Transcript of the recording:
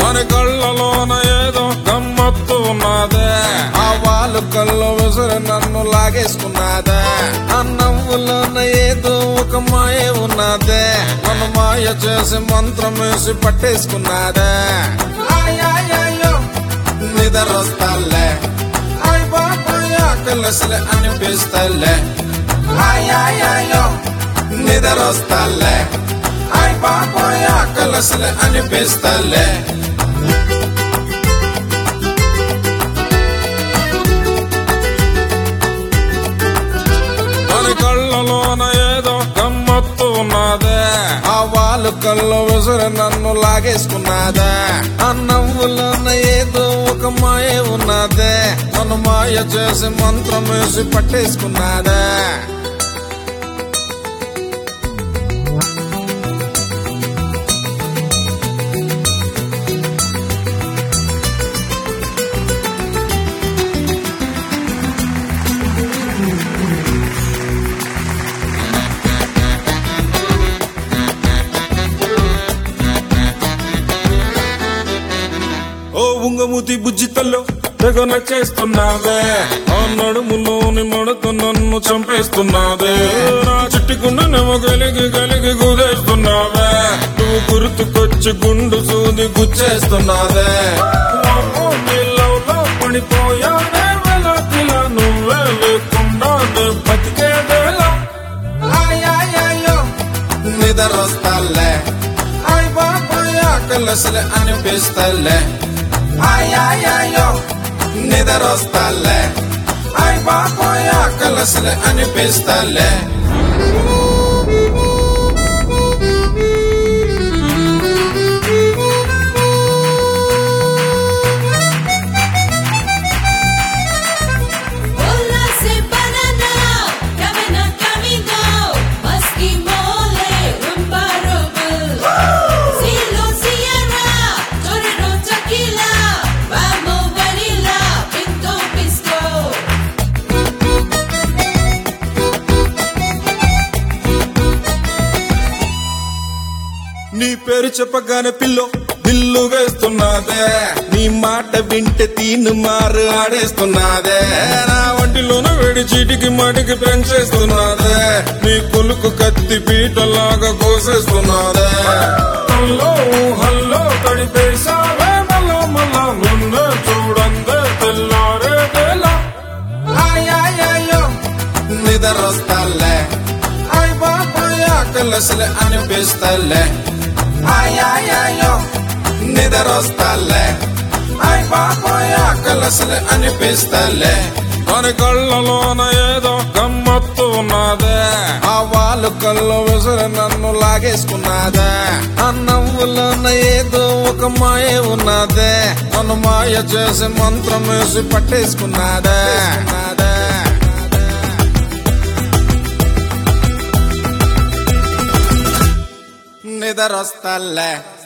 దాని కళ్ళలోన ఏదో గమ్మత్తు ఉన్నదే ఆ వాళ్ళు కళ్ళు విసిరి నన్ను లాగేసుకున్నదే ఆ నవ్వులోన ఏదో ఒక మాయ ఉన్నదే నన్ను మాయ చేసి మంత్రం వేసి పట్టేసుకున్నదే ఆయ్ నిద్రొస్తాలే అయ్ బాబాయ్ ఆకలిసలే అనిపిస్తలే అయ్యాయో నిద్రొస్తాలే అయ్ బాబాయ్ ఆకలిసలే అనిపిస్తలే దాని కళ్ళలోన ఏదో గమ్మత్తు ఉన్నదే ఆ వాళ్ళు కళ్ళు విసిరి నన్ను లాగేసుకున్నదే ఆ నవ్వులోన ఏదో ఒక మాయ ఉన్నదే నన్ను మాయ చేసి మంత్రం వేసి పట్టేసుకున్నదే ఓ ఉంగమూతి బుజ్జితల్లో తెగ నచ్చేస్తున్నావే ఆ నడుములోని మడత నన్ను చంపేస్తున్నావే నా చుట్టుకున్ననేమో కలిగి కలిగి గుదేస్తున్నావే నువ్వు గుర్తుకొచ్చి గుండు సూది గుచ్చేస్తున్నావే వామ్మో, నీ లవ్లో పడిపోయానే వెలకిలా నువ్వే లేకుండా నే బతికేదేలా అయ్యాయో నిద్రొస్తాలే అయ్ బాబాయ్ ఆకలిసలే అనిపిస్తలే అయ్యాయో నిద్రొస్తాలే అయ్ బాబాయ్ ఆకలిసలే అనిపిస్తలే Bola se banana, cabana camino, musky mole, rumba rubble. Silo Sierra, torero tequila, vamos vanilla, pinto pisco. నీ పేరు చెప్పగానే పిల్లో దిల్లు వేస్తున్నదే నీ మాట వింటే తీను మారు ఆడేస్తున్నదే నా వంటిలోన వేడి చీటికి మాటికి పెంచేస్తున్నదే నీ కొలుకు కత్తి పీటలాగా కోసేస్తున్నదే హల్లో హల్లో తడిపేశావే మళ్ళా మళ్ళా ముందే చూడందే తెల్లారే తెల్లా అయ్యాయో నిద్రొస్తాలే అయ్ బాబాయ్ ఆకలిసలే అనిపిస్తలే అయ్యాయో నిద్రొస్తాలే అయ్ బాబాయ్ ఆకలిసలే అనిపిస్తలే దాని కళ్ళలోన ఏదో గమ్మత్తు ఉన్నదే ఆ వాళ్ళు కళ్ళు విసిరి నన్ను లాగేసుకున్నదే ఆ నవ్వులోన ఏదో ఒక మాయ ఉన్నదే నన్ను మాయ చేసి మంత్రం వేసి పట్టేసుకున్నదే నిద్రొస్తాలే